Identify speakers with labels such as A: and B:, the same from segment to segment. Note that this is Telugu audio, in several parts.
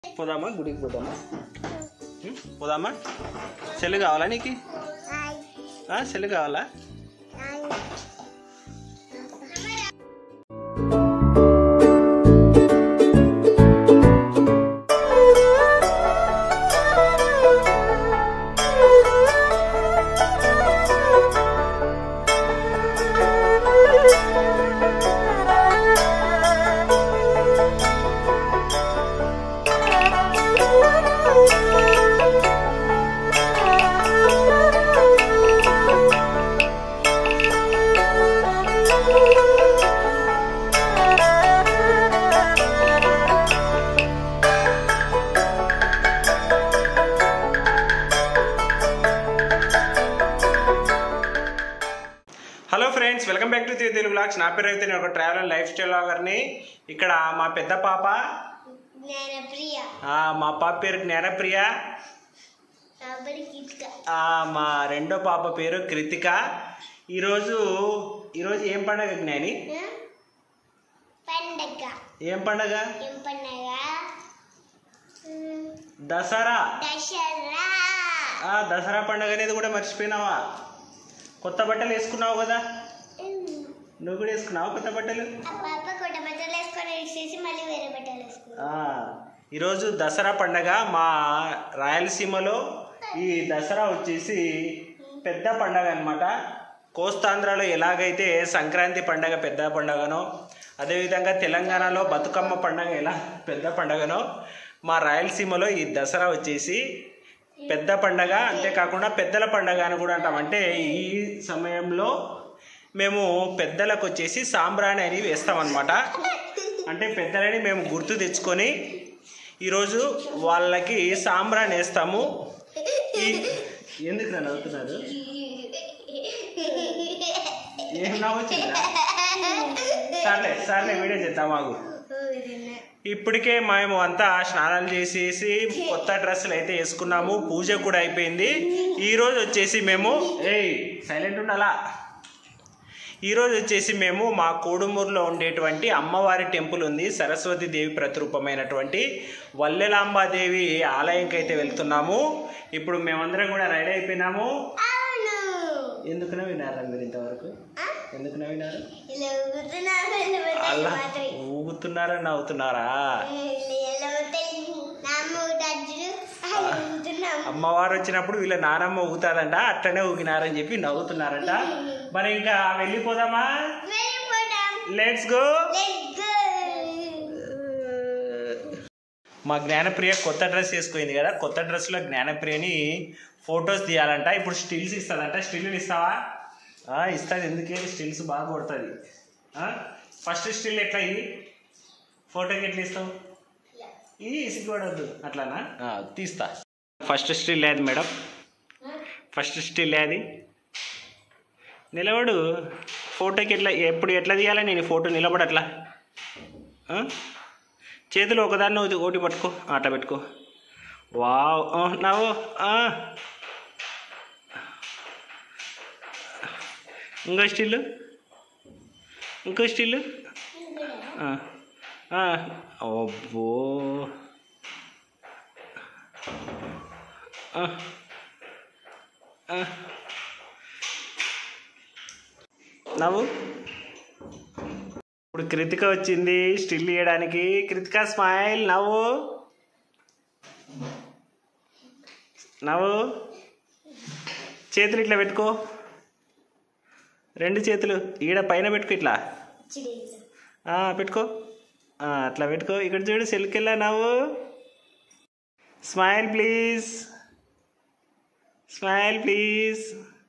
A: పోదామా గుడికి పోదామా ఉం? పోదామా సెల్ కావాలా నీకు ఆ, సెల్ కావాలా hello friends welcome back to Telugu blogs నా పేరు అయితే నేను ఒక ట్రావెల్ అండ్ లైఫ్ స్టైల్ లాగర్ని ఇక్కడ మా పెద్ద పాప
B: నేను ప్రియ
A: ఆ, మా పాప పేరు జ్ఞానప్రియ
B: కాబట్టి కిట్క
A: ఆ, మా రెండో పాప పేరు కృతిక ఈరోజు ఈరోజు ఏం పండగ జ్ఞాని
B: పండగ
A: ఏం పండగ
B: ఏం పండగ
A: దసరా
B: దసరా
A: ఆ, దసరా పండగ అనేది కూడా మర్చిపోయినావా కొత్త బట్టలు వేసుకున్నావు కదా నువ్వు కూడా వేసుకున్నావు కొత్త బట్టలు
B: ఆ పాప కొట్ట బట్టలు వేసుకొని వేసేసి మళ్ళీ వేరే బట్టలు వేసుకున్నాం
A: ఆ, ఈరోజు దసరా పండగ మా రాయలసీమలో ఈ దసరా వచ్చేసి పెద్ద పండగ అనమాట కోస్తాంధ్రలో ఎలాగైతే సంక్రాంతి పండగ పెద్ద పండగనో అదేవిధంగా తెలంగాణలో బతుకమ్మ పండగ ఎలా పెద్ద పండగనో మా రాయలసీమలో ఈ దసరా వచ్చేసి పెద్ద పండగ అంతేకాకుండా పెద్దల పండగ అని కూడా అంటాం అంటే ఈ సమయంలో మేము పెద్దలకు వచ్చేసి సాంబ్రాణి అని వేస్తామన్నమాట అంటే పెద్దలని మేము గుర్తు తెచ్చుకొని ఈరోజు వాళ్ళకి సాంబ్రాణి వేస్తాము ఈ ఎందుకు నన్ను అవుతున్నారు ఏం నవ్వుతుందా సర్లే సర్లే వీడియో చేద్దాం మాకు ఇప్పటికే మేము అంతా స్నానాలు చేసేసి కొత్త డ్రెస్సులు అయితే వేసుకున్నాము పూజ కూడా అయిపోయింది ఈరోజు వచ్చేసి మేము ఏయ్ సైలెంట్ ఉండాలా ఈరోజు వచ్చేసి మేము మా కోడుమూరులో ఉండేటువంటి అమ్మవారి టెంపుల్ ఉంది సరస్వతి దేవి ప్రతిరూపమైనటువంటి వల్లెలాంబాదేవి ఆలయంకి అయితే వెళ్తున్నాము ఇప్పుడు మేమందరం కూడా రెడీ అయిపోయినాము
B: అవును
A: ఎందుకు నవ్వినారా మీరు ఇంతవరకు
B: ఆ?
A: ఎందుకు నవ్వినారు
B: ఇలా ఊగుతున్నారు, ఇలా ఊగుతాయి
A: అలా
B: మాత్రమే.
A: ఊగుతున్నారా నవ్వుతున్నారా
B: ఇలా ఊగుతాయి. నాన్న ఊగుతాడు చూడు, అలా ఊగుతున్నాం.
A: అమ్మవారు వచ్చినప్పుడు వీళ్ళ నానమ్మ ఊగుతాదంట అట్లనే ఊగినారని చెప్పి నవ్వుతున్నారంట మరి ఇంకా వెళ్ళిపోదామా
B: వెళ్ళిపోదాం.
A: Let's go
B: Let's go.
A: మా జ్ఞానప్రియ కొత్త డ్రెస్ వేసుకుంది కదా కొత్త డ్రెస్లో జ్ఞానప్రియని ఫొటోస్ తీయాలంట ఇప్పుడు స్టిల్స్ ఇస్తుందంట స్టిల్ ఇస్తావా ఆ, ఇస్తుంది ఎందుకే స్టిల్స్ బాగా కొడుతుంది ఫస్ట్ స్టిల్ ఎట్లా ఇది ఫోటోకి ఎట్లా ఇస్తావు ఈ ఇసిగొడద్దు అట్లానా ఆ, తీస్తా ఫస్ట్ స్టిల్ లేదు మేడం ఫస్ట్ స్టిల్ అది నిలబడు ఫోటోకి ఎట్లా ఎప్పుడు ఎట్లా తీయాలి నేను ఫోటో నిలబడట్లా ఆ? చేతులు ఒకదాన్ని ఒకటి ఒకటి పట్టుకో ఆ, అట్లా పెట్టుకో వావ్ ఆ, నవ్వు ఆ. ఇంకో స్టిల్ ఇంకో స్టిల్ ఆ. ఆ. అబ్బో ఆ. ఆ. నవ్వు ఇప్పుడు కృతిక వచ్చింది స్టిల్ ఇవ్వడానికి కృతిక స్మైల్ నవ్వు నవ్వు చేతులు ఇట్లా పెట్టుకో రెండు చేతులు ఈడ పైన పెట్టుకో ఇట్లా
B: చూడు.
A: ఆ, పెట్టుకో ఆ, అట్లా పెట్టుకో ఇక్కడ చూడు సెల్కెళ్ళా నవ్వు స్మైల్ ప్లీజ్ స్మైల్ ప్లీజ్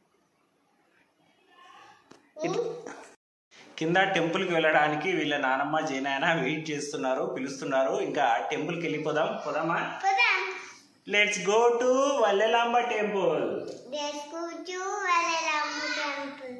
A: కింద టెంపుల్కి వెళ్ళడానికి వీళ్ళ నానమ్మ జైనాయన వెయిట్ చేస్తున్నారు పిలుస్తున్నారు ఇంకా టెంపుల్కి వెళ్ళిపోదాం పోదామా
B: పోదాం.
A: Let's go to Vallelamba temple
B: Let's go to Valalamu temple.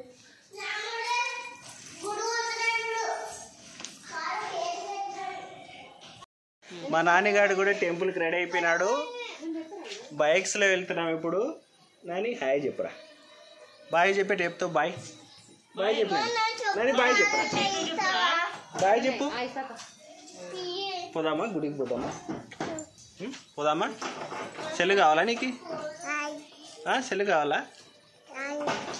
B: గుడి వదిలేడు. కారు వేసేస్తాడు.
A: మా నాన్నగాడు కూడా టెంపుల్కి రెడీ అయిపోయినాడు బైక్స్లో వెళ్తున్నాం ఇప్పుడు నాని హాయ్ చెప్పురా బాయ్ చెప్పే చెప్తావు బాయ్ బాయ్ చెప్పు నాని బాయ్ చెప్పురా బాయ్ చెప్పు పోదామా గుడికి పోదామా పోదామా సెల్ కావాలా నీకు
B: హాయ్
A: ఆ, సెల్ కావాలా
B: హాయ్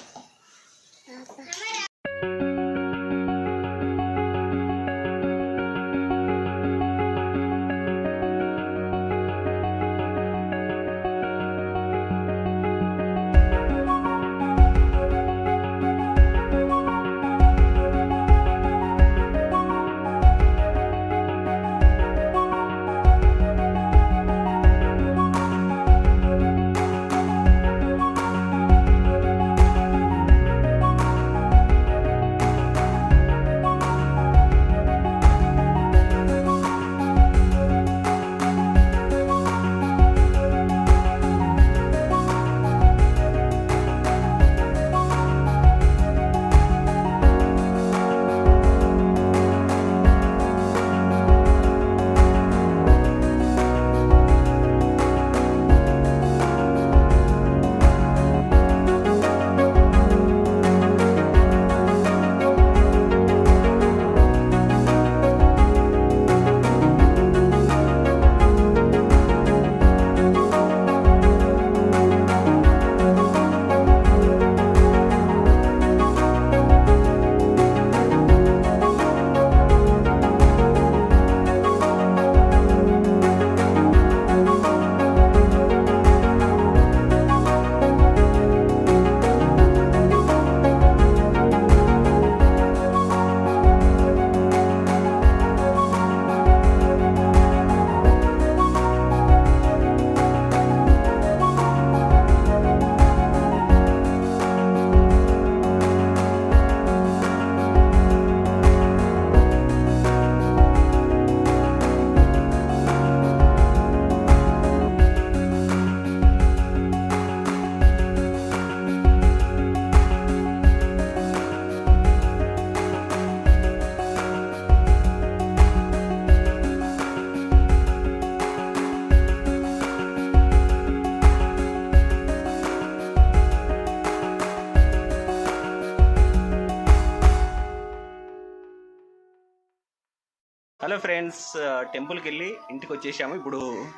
A: హలో ఫ్రెండ్స్ టెంపుల్కి వెళ్ళి ఇంటికి వచ్చేసాము ఇప్పుడు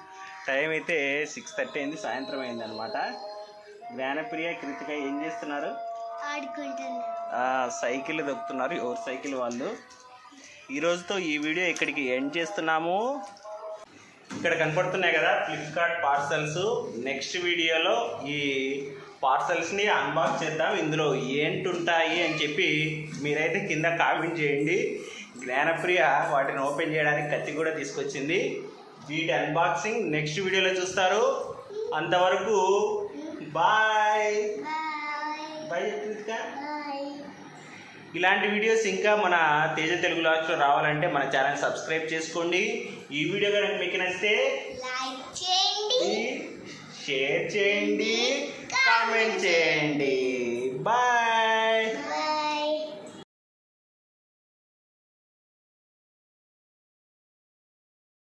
A: టైం అయితే సిక్స్ థర్టీ అయింది సాయంత్రం అయింది అనమాట జ్ఞానప్రియ కృతిక ఏం చేస్తున్నారు
B: ఆడుకుంటున్నాను
A: ఆ, సైకిల్ దొక్కుతున్నారు ఎవరు సైకిల్ వాళ్ళు ఈ రోజుతో ఈ వీడియో ఇక్కడికి ఎండ్ చేస్తున్నాము ఇక్కడ కనపడుతున్నాయి కదా ఫ్లిప్కార్ట్ పార్సల్స్ నెక్స్ట్ వీడియోలో ఈ పార్సల్స్ని అన్బాక్స్ చేద్దాం ఇందులో ఏంటుంటాయి అని చెప్పి మీరైతే కింద కామెంట్ చేయండి జ్ఞానప్రియ వాటిని ఓపెన్ చేయడానికి కత్తి కూడా తీసుకొచ్చింది వీటి అన్బాక్సింగ్ నెక్స్ట్ వీడియోలో చూస్తారు అంతవరకు bye
B: bye
A: bye Kritika
B: bye
A: ఇలాంటి వీడియోస్ ఇంకా మన తేజ తెలుగు లాగ్స్లో రావాలంటే మన ఛానల్ సబ్స్క్రైబ్ చేసుకోండి ఈ వీడియో కనుక మీకు నచ్చితే
B: లైక్ చేయండి
A: షేర్ చేయండి కామెంట్ చేయండి